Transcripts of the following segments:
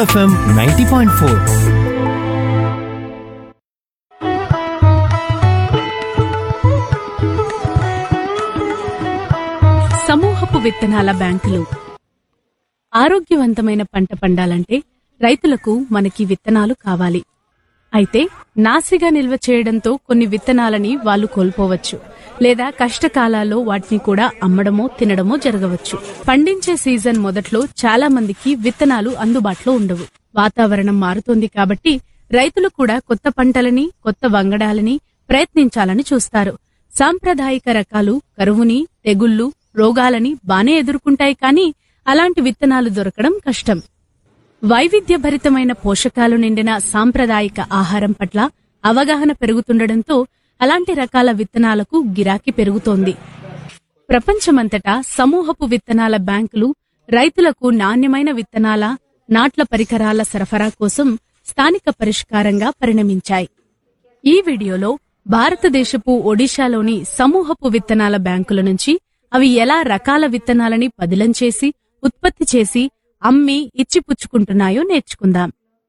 FM ninety point four సమూహపు విత్తనాల బ్యాంకులు ఆరోగ్యవంతమైన పంట పండాలంటే రైతులకు మనకి విత్తనాలు కావాలి అయితే నాసిగా నిల్వ చేయడంతో కొన్ని విత్తనాలని వాళ్ళు కోల్పోవచ్చు లేదా కష్టకాలాల్లో వాటిని కూడా అమ్మడమో తినడమో జరగవచ్చు పండించే సీజన్ మొదట్లో చాలా మందికి విత్తనాలు అందుబాటులో ఉండవు వాతావరణం మారుతోంది కాబట్టి రైతులు కూడా కొత్త పంటలని కొత్త వంగడాలని ప్రయత్నించాలని చూస్తారు సాంప్రదాయిక రకాలు కరువుని తెగుళ్లు రోగాలని బానే ఎదుర్కొంటాయి కానీ అలాంటి విత్తనాలు దొరకడం కష్టం వైవిధ్యభరితమైన పోషకాలు నిండిన సాంప్రదాయిక ఆహారం పట్ల అవగాహన పెరుగుతుండటంతో అలాంటి రకాల విత్తనాలకు గిరాకీ పెరుగుతోంది ప్రపంచమంతటా సమూహపు విత్తనాల బ్యాంకులు రైతులకు నాణ్యమైన విత్తనాల నాట్ల పరికరాల సరఫరా కోసం స్థానిక పరిష్కారంగా పరిణమించాయి ఈ వీడియోలో భారతదేశపు ఒడిశాలోని సమూహపు విత్తనాల బ్యాంకుల నుంచి అవి ఎలా రకాల విత్తనాలని పదిలం చేసి ఉత్పత్తి చేసి అమ్మి ఇచ్చిపుచ్చుకుంటున్నాయో నేర్చుకుందాం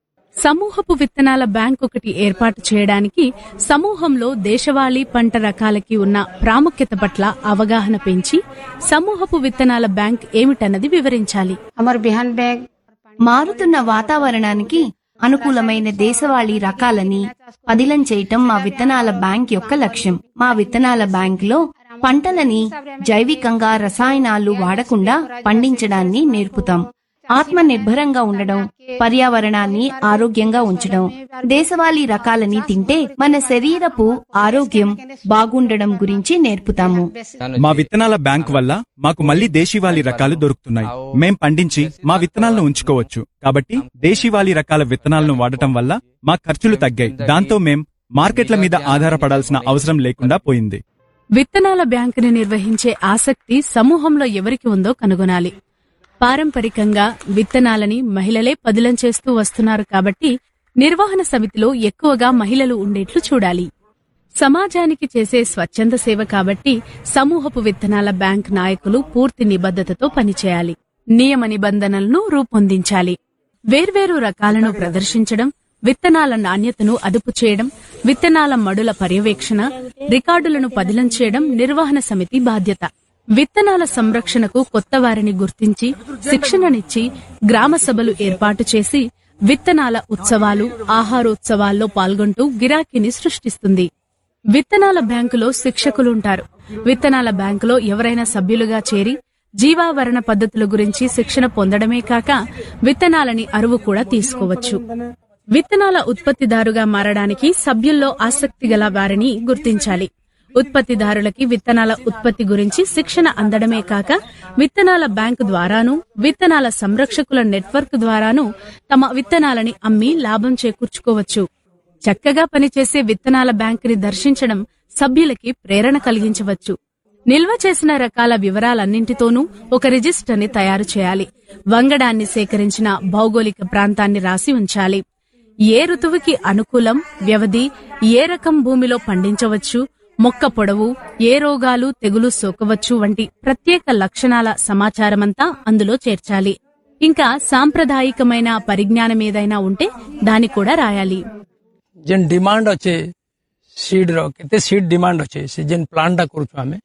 సమూహపు విత్తనాల బ్యాంక్ ఒకటి ఏర్పాటు చేయడానికి సమూహంలో దేశవాళీ పంట రకాలకి ఉన్న ప్రాముఖ్యత పట్ల అవగాహన పెంచి సమూహపు విత్తనాల బ్యాంక్ ఏమిటన్నది వివరించాలి हमार बिहान बैग మారుతున్న వాతావరణానికి అనుకూలమైన దేశవాళీ రకాలని పదిలం చేయటం మా విత్తనాల బ్యాంక్ యొక్క లక్ష్యం మా విత్తనాల బ్యాంక్ లో పంటలని జైవికంగా రసాయనాలు వాడకుండా పండించడాన్ని నేర్పుతాం ఆత్మ నిర్భరంగా ఉండడం పర్యావరణాన్ని ఆరోగ్యంగా ఉంచడం దేశవాళీ రకాలని తింటే మన శరీరపు ఆరోగ్యం బాగుండడం గురించి నేర్పుతాము మా విత్తనాల బ్యాంక్ వల్ల మాకు మళ్ళీ దేశీవాళీ రకాలు దొరుకుతున్నాయి మేం పండించి మా విత్తనాలను ఉంచుకోవచ్చు కాబట్టి దేశీవాళీ రకాల విత్తనాలను వాడటం వల్ల మా ఖర్చులు తగ్గాయి దాంతో మేం మార్కెట్ల మీద ఆధారపడాల్సిన అవసరం లేకుండా పోయింది విత్తనాల బ్యాంకుని నిర్వహించే ఆసక్తి సమూహంలో ఎవరికి ఉందో కనుగొనాలి పారంపరికంగా విత్తనాలని మహిళలే పదిలం చేస్తూ వస్తున్నారు కాబట్టి నిర్వహణ సమితిలో ఎక్కువగా మహిళలు ఉండేట్లు చూడాలి సమాజానికి చేసే స్వచ్ఛంద సేవ కాబట్టి సమూహపు విత్తనాల బ్యాంక్ నాయకులు పూర్తి నిబద్ధతతో పనిచేయాలి నియమ నిబంధనలను రూపొందించాలి వేర్వేరు రకాలను ప్రదర్శించడం విత్తనాల నాణ్యతను అదుపు చేయడం విత్తనాల మడుల పర్యవేక్షణ రికార్డులను పదిలం చేయడం నిర్వహణ సమితి బాధ్యత విత్తనాల సంరక్షణకు కొత్త వారిని గుర్తించి శిక్షణనిచ్చి గ్రామ సభలు ఏర్పాటు చేసి విత్తనాల ఉత్సవాలు ఆహారోత్సవాల్లో పాల్గొంటూ గిరాకీని సృష్టిస్తుంది విత్తనాల బ్యాంకులో శిక్షకులుంటారు విత్తనాల బ్యాంకులో ఎవరైనా సభ్యులుగా చేరి జీవావరణ పద్ధతుల గురించి శిక్షణ పొందడమే కాక విత్తనాలని అరువు కూడా తీసుకోవచ్చు విత్తనాల ఉత్పత్తిదారుగా మారడానికి సభ్యుల్లో ఆసక్తి గల వారిని గుర్తించాలి ఉత్పత్తిదారులకి విత్తనాల ఉత్పత్తి గురించి శిక్షణ అందడమే కాక విత్తనాల బ్యాంకు ద్వారాను విత్తనాల సంరక్షకుల నెట్వర్క్ ద్వారాను తమ విత్తనాలని అమ్మి లాభం చేకూర్చుకోవచ్చు చక్కగా పనిచేసే విత్తనాల బ్యాంకుని దర్శించడం సభ్యులకి ప్రేరణ కలిగించవచ్చు నిల్వ చేసిన రకాల వివరాలన్నింటితోనూ ఒక రిజిస్టర్ని తయారు చేయాలి వంగడాన్ని సేకరించిన భౌగోళిక ప్రాంతాన్ని రాసి ఉంచాలి ఏ ఋతువుకి అనుకూలం వ్యవధి ఏ రకం భూమిలో పండించవచ్చు మొక్క పొడవు ఏ రోగాలు తెగులు సోకవచ్చు వంటి ప్రత్యేక లక్షణాల సమాచారమంతా అందులో చేర్చాలి ఇంకా సాంప్రదాయికమైన పరిజ్ఞానం ఏదైనా ఉంటే దాన్ని కూడా రాయాలి ଯେନ୍ ଡିମାଣ୍ଡ ଅଛେ ସିଡ୍ର କେତେ ସିଡ୍ ଡିମାଣ୍ଡ ଅଛେ ସେ ଯେନ୍ ପ୍ଲାନ୍ଟା କରୁଛୁ ଆମେ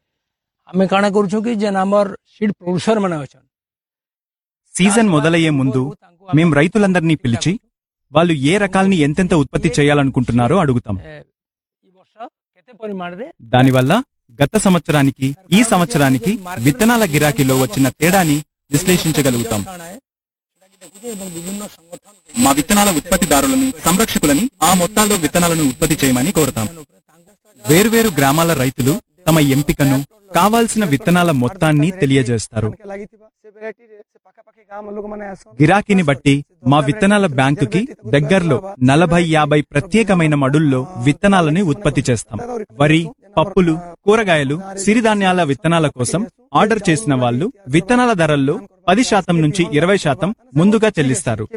ଆମେ କାଣା କରୁଛୁ କି ଯେନ୍ ଆମର ସିଡ୍ ପ୍ରଡ୍ୟୁସର ମାନେ ଅଛନ୍ సీజన్ మొదలయ్యే ముందు మేం రైతులందరినీ పిలిచి వాళ్ళు ఏ రకాల్ని ఎంతెంత ఉత్పత్తి చేయాలనుకుంటున్నారో అడుగుతాం ଏ, ఈ ବର୍ଷ କେତେ ପରିମାଣରେ దానివల్ల గత సంవత్సరానికి ఈ సంవత్సరానికి విత్తనాల గిరాకీలో వచ్చిన తేడాని విశ్లేషించగలుగుతాం କାଣା ଏ, ସେଟାକି ଦେଖୁଛେ ଏବଂ ବିଭିନ୍ନ ସଂଗଠନ మా విత్తనాల ఉత్పత్తిదారులని సంరక్షకులని ఆ మొత్తాల్లో విత్తనాలను ఉత్పత్తి చేయమని కోరతాం వేర్వేరు గ్రామాల రైతులు తమ ఎంపికను కావాల్సిన విత్తనాల మొత్తాన్ని తెలియజేస్తారు ଲାଗିଥିବା ସେ ଭେରାଇଟିରେ ସେ ପାଖାପାଖି ଗାଁ ଲୋକମାନେ ଆସନ୍ତି గిరాకీని బట్టి మా విత్తనాల బ్యాంకుకి దగ్గరలో నలభై యాభై ప్రత్యేకమైన మడుల్లో విత్తనాలని ఉత్పత్తి చేస్తాం వరి పప్పులు కూరగాయలు సిరిధాన్యాల విత్తనాల కోసం ఆర్డర్ చేసిన వాళ్ళు విత్తనాల ధరల్లో పది శాతం నుంచి ఇరవై శాతం ముందుగా చెల్లిస్తారు